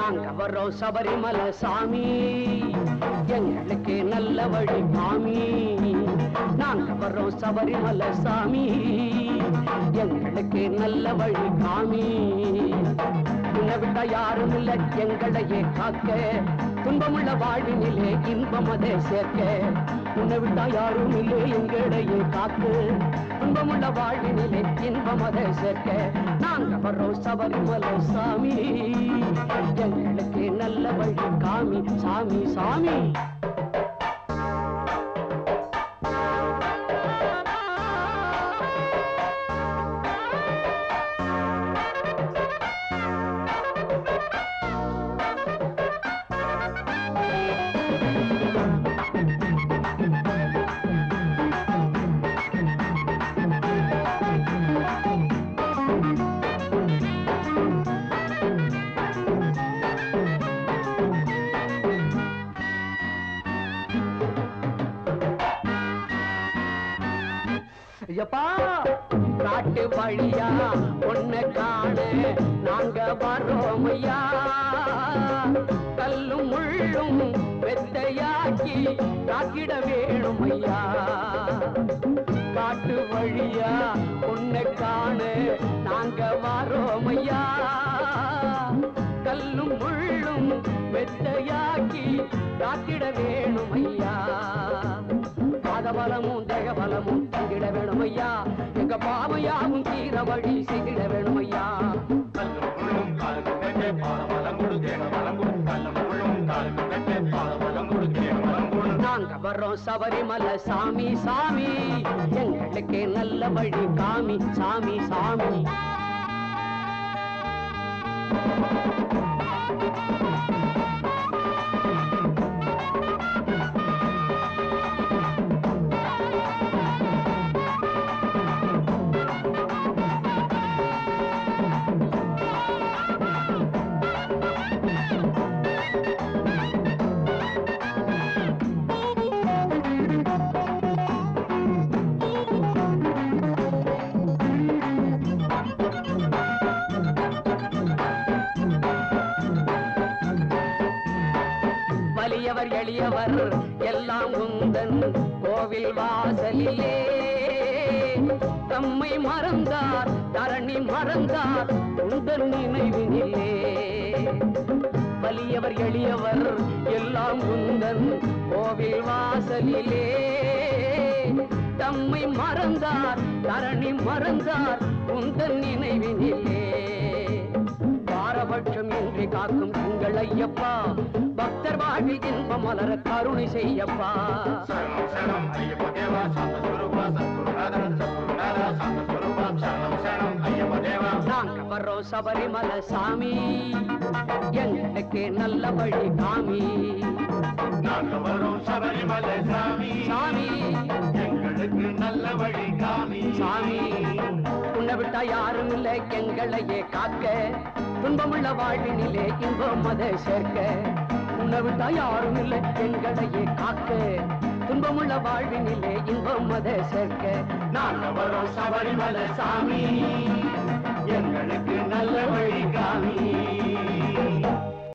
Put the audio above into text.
நாங்க வர்றோம் சபரிமலை சாமி எங்களுக்கு நல்ல வழி காமி நாங்க வர்றோம் சபரிமலை சாமி எங்களுக்கு நல்ல வழி காமி உன்னை விட்டா யாரும் இல்ல எங்களையே காக்க துன்பமுள்ள வாழ்வினிலே இன்பம் அதை சேர்க்க உன்னை விட்டா யாரும் இல்லை எங்களையே காக்க துன்பமுள்ள வாழ்வினிலே இன்பம் அதை சேர்க்க நாங்க வர்றோம் சபரிமலை சாமி எங்களுக்கு நல்ல வழி காமி சாமி சாமி ஐயப்பா காட்டு வழியா ஒன்ன காண நாங்க வரோம் ஐயா கல்லும் முள்ளும் வெத்தையாக்கி காக்கிட வேணும் ஐயா காட்டு வழியா ஒன்ன காண நாங்க வரோம் ஐயா கல்லும் முள்ளும் வெத்தையாக்கி காத்திட வேணும் ஐயா பாதபலமும் தேகபலமும் தந்திட வேணும் ஐயா எங்க பாவையாவும் தீர வழி செய்திட வேணும் ஐயா கல்லும் முள்ளும் காலுக்கு கட்டே பாதபலம் கொடு தேகபலம் கொடு கல்லும் முள்ளும் காலுக்கு கட்டே பாதபலம் கொடு தேகபலம் கொடு நாங்க வர்றோம் சபரிமலை சாமி சாமி எங்களுக்கு நல்ல வழி காமி சாமி சாமி வலியவர் எளியவர் எல்லாம் உந்தன் கோவில் வாசலிலே தம்மை மறந்தார் தரணி மறந்தார் உந்தன் நினைவினிலே வலியவர் எளியவர் எல்லாம் உந்தன் கோவில் வாசலிலே தம்மை மறந்தார் தரணி மறந்தார் உந்தன் நினைவினிலே பாரபட்சம் இன்றி காக்கும் எங்கள் ஐயப்பா பக்தர் வாழ்வில் இன்பம் மலர கருணை செய்யப்பா சரணம் சரணம் ஐயப்ப தேவா சாந்த ஸ்வரூபா சத்குருநாதா சத்குருநாதா சாந்த ஸ்வரூபா சரணம் சரணம் ஐயப்ப தேவா நாங்க வர்றோம் சபரிமலை சாமி எங்களுக்கு நல்ல வழி காமி நாங்க வரோம் சபரிமலை சாமி சாமி எங்களுக்கு நல்ல வழி காமி சாமி உன்னை விட்டா யாரும் இல்லை எங்களையே காக்க துன்பமுள்ள வாழ்வினிலே இன்பம் அதை சேர்க்க உன்னை விட்டா யாரும் இல்லை எங்களையே காக்க துன்பமுள்ள வாழ்வினிலே இன்பம் அதை சேர்க்க நாங்க வரோம் சபரிமலை சாமி